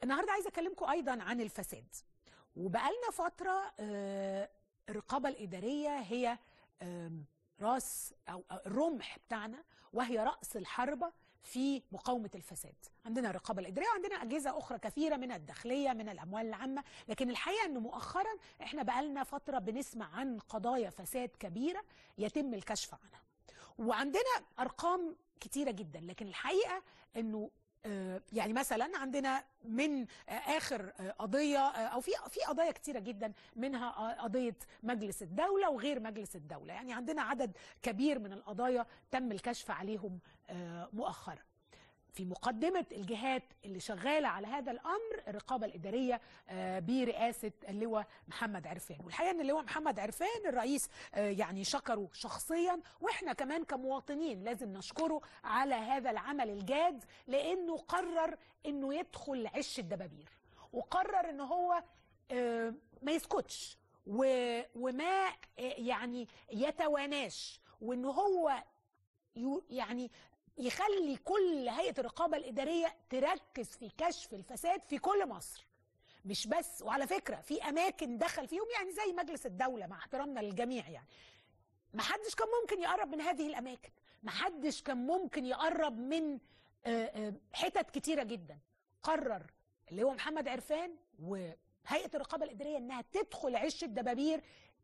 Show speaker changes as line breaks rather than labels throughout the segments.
النهارده عايزه اكلمكم ايضا عن الفساد وبقالنا فتره آه، الرقابه الاداريه هي آم، راس او أو الرمح بتاعنا وهي راس الحربه في مقاومه الفساد عندنا الرقابه الاداريه وعندنا اجهزه اخرى كثيره من الداخليه من الاموال العامه لكن الحقيقه انه مؤخرا احنا بقالنا فتره بنسمع عن قضايا فساد كبيره يتم الكشف عنها وعندنا ارقام كتيره جدا لكن الحقيقه انه آه، يعني مثلا عندنا من آه، اخر آه، قضيه آه، او في في قضايا كتيره جدا منها آه، قضيه مجلس الدوله وغير مجلس الدوله يعني عندنا عدد كبير من القضايا تم الكشف عليهم آه، مؤخرا في مقدمة الجهات اللي شغالة على هذا الأمر الرقابة الإدارية آه، برئاسة اللواء محمد عرفان والحقيقة أن اللواء محمد عرفان الرئيس آه، يعني شكره شخصيا وإحنا كمان كمواطنين لازم نشكره على هذا العمل الجاد لأنه قرر أنه يدخل عش الدبابير وقرر أنه هو آه، ما يسكتش و- وما آه، يعني يتواناش وأنه هو يو- يعني يخلي كل هيئه الرقابه الاداريه تركز في كشف الفساد في كل مصر مش بس وعلى فكره في اماكن دخل فيهم يعني زي مجلس الدوله مع احترامنا للجميع يعني ما حدش كان ممكن يقرب من هذه الاماكن ما حدش كان ممكن يقرب من آه، آه، حتت كتيره جدا قرر اللي هو محمد عرفان وهيئه الرقابه الاداريه انها تدخل عش الدبابير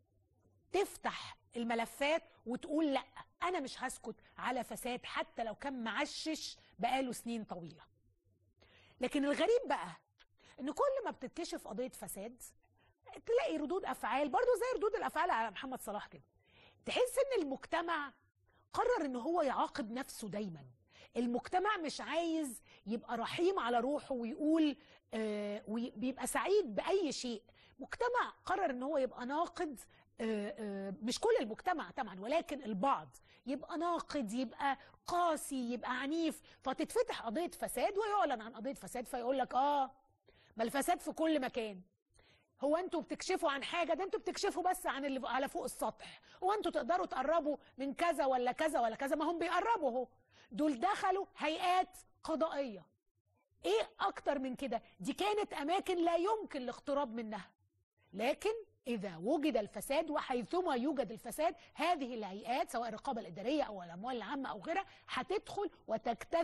تفتح الملفات وتقول لا انا مش هسكت على فساد حتى لو كان معشش بقاله سنين طويله لكن الغريب بقى ان كل ما بتتكشف قضيه فساد تلاقي ردود افعال برضو زي ردود الافعال على محمد صلاح كده تحس ان المجتمع قرر ان هو يعاقب نفسه دايما المجتمع مش عايز يبقى رحيم على روحه ويقول آه وبيبقى سعيد باي شيء مجتمع قرر ان هو يبقى ناقد آه، آه، مش كل المجتمع طبعا ولكن البعض يبقى ناقد يبقى قاسي يبقى عنيف فتتفتح قضيه فساد ويعلن عن قضيه فساد فيقول لك اه ما الفساد في كل مكان هو انتوا بتكشفوا عن حاجه ده انتوا بتكشفوا بس عن اللي على فوق السطح هو انتوا تقدروا تقربوا من كذا ولا كذا ولا كذا ما هم بيقربوا اهو دول دخلوا هيئات قضائيه ايه اكتر من كده دي كانت اماكن لا يمكن الاقتراب منها لكن إذا وجد الفساد وحيثما يوجد الفساد هذه الهيئات سواء الرقابة الإدارية أو الأموال العامة أو غيرها هتدخل وتكتف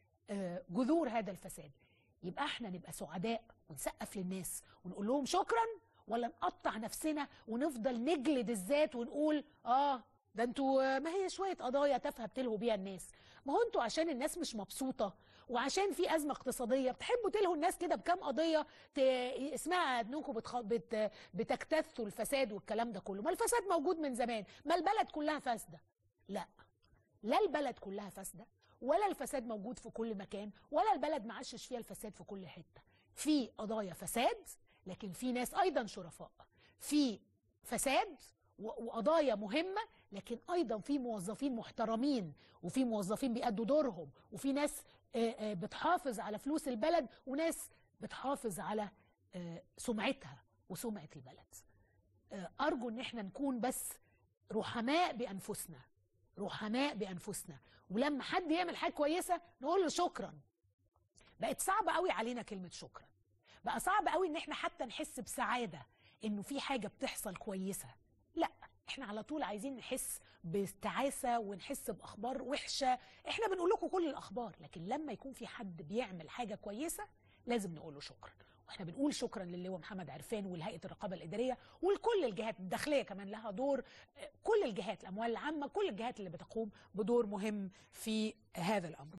آه، جذور هذا الفساد يبقى احنا نبقى سعداء ونسقف للناس ونقول لهم شكرا ولا نقطع نفسنا ونفضل نجلد الذات ونقول اه ده انتوا آه، ما هي شويه قضايا تافهه بتلهوا بيها الناس ما هو انتوا عشان الناس مش مبسوطه وعشان في ازمه اقتصاديه بتحبوا تلهوا الناس كده بكام قضيه ت... اسمها انكم بتخ... بت... بتكتثوا الفساد والكلام ده كله ما الفساد موجود من زمان ما البلد كلها فاسده لا لا البلد كلها فاسده ولا الفساد موجود في كل مكان ولا البلد معشش فيها الفساد في كل حته في قضايا فساد لكن في ناس ايضا شرفاء في فساد و- وقضايا مهمه لكن ايضا في موظفين محترمين وفي موظفين بيأدوا دورهم وفي ناس آه، آه، بتحافظ على فلوس البلد وناس بتحافظ على آه، سمعتها وسمعه البلد آه، ارجو ان احنا نكون بس رحماء بانفسنا رحماء بانفسنا ولما حد يعمل حاجه كويسه نقول له شكرا بقت صعبه قوي علينا كلمه شكرا بقى صعب قوي ان احنا حتى نحس بسعاده انه في حاجه بتحصل كويسه لا احنا على طول عايزين نحس بتعاسه ونحس باخبار وحشه احنا بنقول لكم كل الاخبار لكن لما يكون في حد بيعمل حاجه كويسه لازم نقول له شكرا واحنا بنقول شكرا للواء محمد عرفان ولهيئه الرقابه الاداريه ولكل الجهات الداخليه كمان لها دور كل الجهات الاموال العامه كل الجهات اللي بتقوم بدور مهم في هذا الامر